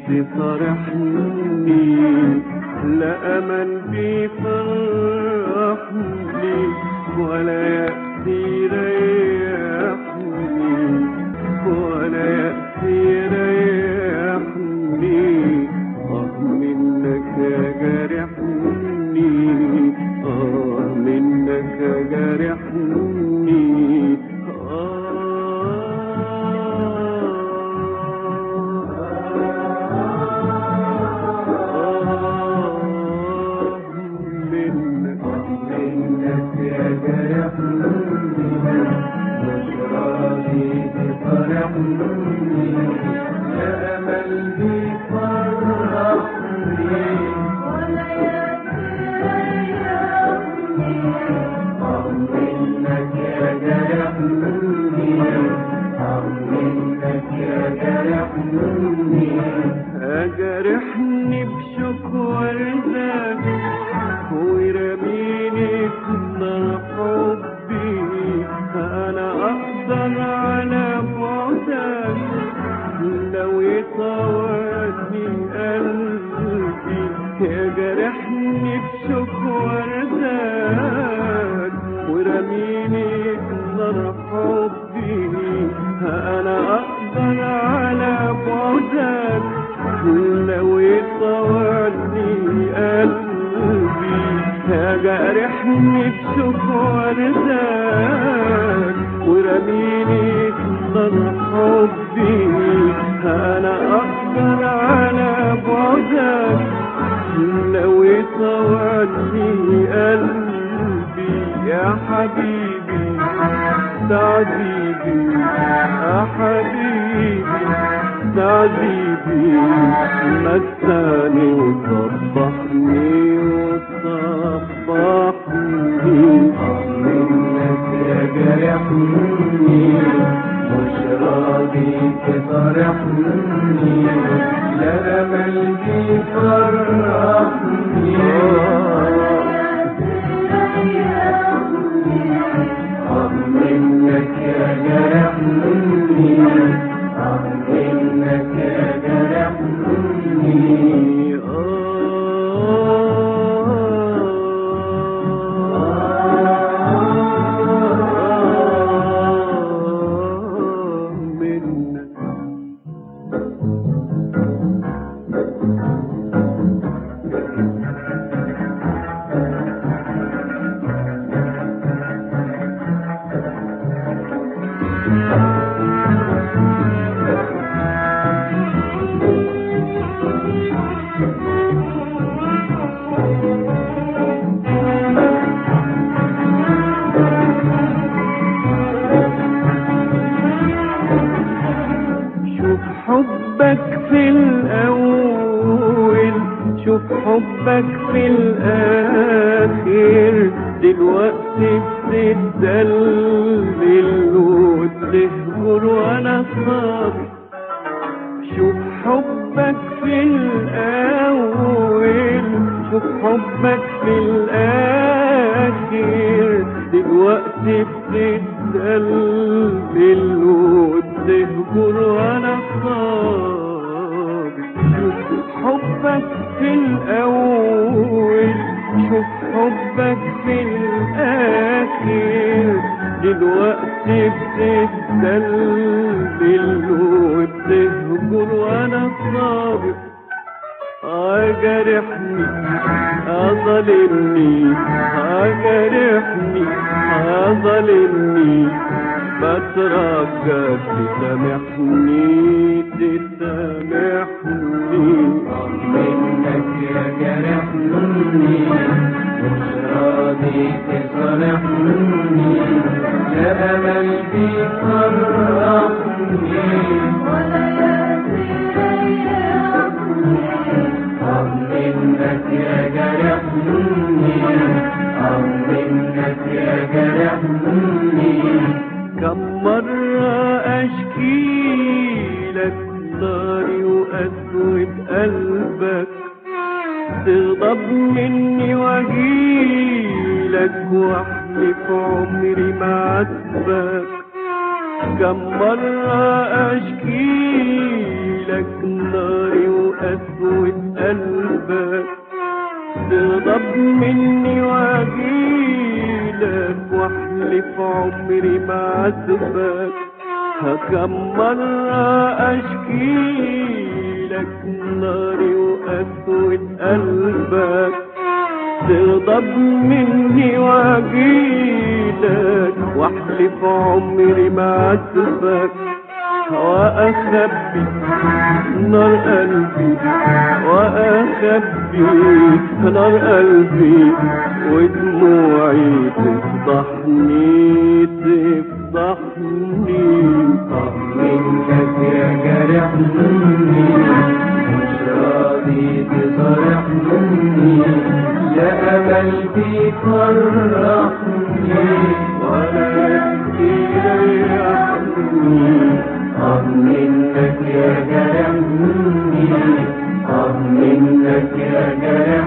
تصارحني لا أمل بيفرحني ولا يأس يريحني ولا يأس يريحني آه منك جارحني آه منك جارحني آه منك منك يا جرحني مش راضي تفرحني يا أمل بيفرحني آه منك يا جرحني آه منك يا جرحني أجرحني بشكوى رداك ويرميني في نار حبي أنا أقدر على بعدك لو يطاوعني قلبي يجرحني بشكوى رداك ورميني في نار حبي أنا أقدر على بعدك لو يطولني قلبي جرحني بشكوى رداك ورميني في نار حبي انا اقدر على بعدك لو يطولني قلبي يا حبيبي تعذيبي يا حبيبي تعذيبي مساني وصبحني وصبحني منك يا جرحني مش راضي تفرحني لا أمل بيفرحني آه منك يا جرحني آه منك يا جرحني منك شوف حبك في الأول شوف حبك في الآخر دلوقتي بتدلل وتهجر وأنا صابر شوف حبك في الأول شوف حبك في الآخر دلوقتي بتدلل وتهجر وأنا صابر شوف حبك في الأول شوف حبك في الآخر دلوقتي بتدلل وتهجر وأنا صابر أجرحني أظلمني أجرحني أظلمني بترجاك تسامحني تسامحني منك يا جرحني مش راضي تصالحني لا أمل بيفرحني آه منك يا جرحني آه منك يا جرحني كم مرة أشكي لك ناري وأسود قلبك تغضب مني واجيلك واحلف عمري ما عاتبك كم مرة أشكي لك ناري وأسود وقسوة قلبك تغضب مني واجيلك واحلف عمري ما عاتبك كم مرة أشكيلك ناري وقسوة قلبك تغضب مني واجيلك واحلف عمري ما عاتبك وأخبي نار قلبي وأخبي نار قلبي ودموعي تفضحني تفضحني طب منك يا جرحني مش راضي تصارحني لا أمل بيفرحني ولا يبكي يريحني طب منك يا جرحني طب منك يا جرحني